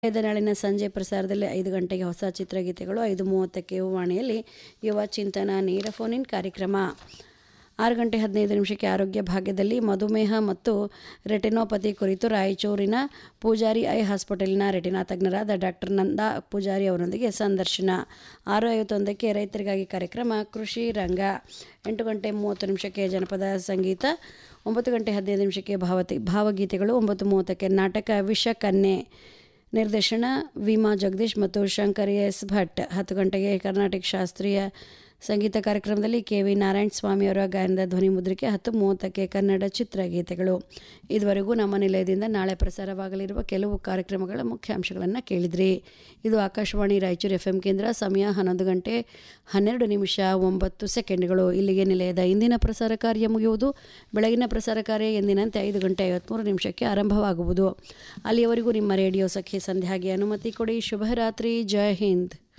ನಿಲಯದ ನಾಳಿನ ಸಂಜೆ ಪ್ರಸಾರದಲ್ಲಿ ಐದು ಗಂಟೆಗೆ ಹೊಸ ಚಿತ್ರಗೀತೆಗಳು ಐದು ಮೂವತ್ತಕ್ಕೆ ಯುವವಾಣಿಯಲ್ಲಿ ಯುವ ಚಿಂತನ ನೇರ ಫೋನ್ ಇನ್ ಕಾರ್ಯಕ್ರಮ ಆರು ಗಂಟೆ ಹದಿನೈದು ನಿಮಿಷಕ್ಕೆ ಆರೋಗ್ಯ ಭಾಗ್ಯದಲ್ಲಿ ಮಧುಮೇಹ ಮತ್ತು ರೆಟಿನೋಪತಿ ಕುರಿತು ರಾಯಚೂರಿನ ಪೂಜಾರಿ ಐ ಹಾಸ್ಪಿಟಲ್ನ ರೆಟಿನಾ ತಜ್ಞರಾದ ಡಾಕ್ಟರ್ ನಂದಾ ಪೂಜಾರಿ ಅವರೊಂದಿಗೆ ಸಂದರ್ಶನ ಆರು ಐವತ್ತೊಂದಕ್ಕೆ ರೈತರಿಗಾಗಿ ಕಾರ್ಯಕ್ರಮ ಕೃಷಿ ರಂಗ ಎಂಟು ಗಂಟೆ ಮೂವತ್ತು ನಿಮಿಷಕ್ಕೆ ಜನಪದ ಸಂಗೀತ ಒಂಬತ್ತು ಗಂಟೆ ಹದಿನೈದು ನಿಮಿಷಕ್ಕೆ ಭಾವತಿ ಭಾವಗೀತೆಗಳು ಒಂಬತ್ತು ಮೂವತ್ತಕ್ಕೆ ನಾಟಕ ವಿಷಕನ್ಯೆ ನಿರ್ದೇಶನ ವಿಮಾ ಜಗದೀಶ್ ಮತ್ತು ಶಂಕರ್ ಎಸ್ ಭಟ್ ಹತ್ತು ಗಂಟೆಗೆ ಕರ್ನಾಟಕ ಶಾಸ್ತ್ರೀಯ ಸಂಗೀತ ಕಾರ್ಯಕ್ರಮದಲ್ಲಿ ಕೆ ವಿ ನಾರಾಯಣ ಸ್ವಾಮಿಯವರ ಗಾಯನದ ಧ್ವನಿ ಮುದ್ರಿಕೆ ಹತ್ತು ಮೂವತ್ತಕ್ಕೆ ಕನ್ನಡ ಚಿತ್ರಗೀತೆಗಳು ಇದುವರೆಗೂ ನಮ್ಮ ನಿಲಯದಿಂದ ನಾಳೆ ಪ್ರಸಾರವಾಗಲಿರುವ ಕೆಲವು ಕಾರ್ಯಕ್ರಮಗಳ ಮುಖ್ಯಾಂಶಗಳನ್ನು ಕೇಳಿದ್ರಿ ಇದು ಆಕಾಶವಾಣಿ ರಾಯಚೂರು ಎಫ್ ಎಂ ಕೇಂದ್ರ ಸಮಯ ಹನ್ನೊಂದು ಗಂಟೆ ಹನ್ನೆರಡು ನಿಮಿಷ ಒಂಬತ್ತು ಸೆಕೆಂಡ್ಗಳು ಇಲ್ಲಿಗೆ ನಿಲಯದ ಇಂದಿನ ಪ್ರಸಾರ ಕಾರ್ಯ ಮುಗಿಯುವುದು ಬೆಳಗಿನ ಪ್ರಸಾರ ಕಾರ್ಯ ಎಂದಿನಂತೆ ಐದು ಗಂಟೆ ಐವತ್ತ್ಮೂರು ನಿಮಿಷಕ್ಕೆ ಆರಂಭವಾಗುವುದು ಅಲ್ಲಿಯವರೆಗೂ ನಿಮ್ಮ ರೇಡಿಯೋ ಸಖಿ ಸಂಧ್ಯಾಗೆ ಅನುಮತಿ ಕೊಡಿ ಶುಭರಾತ್ರಿ ಜೈ ಹಿಂದ್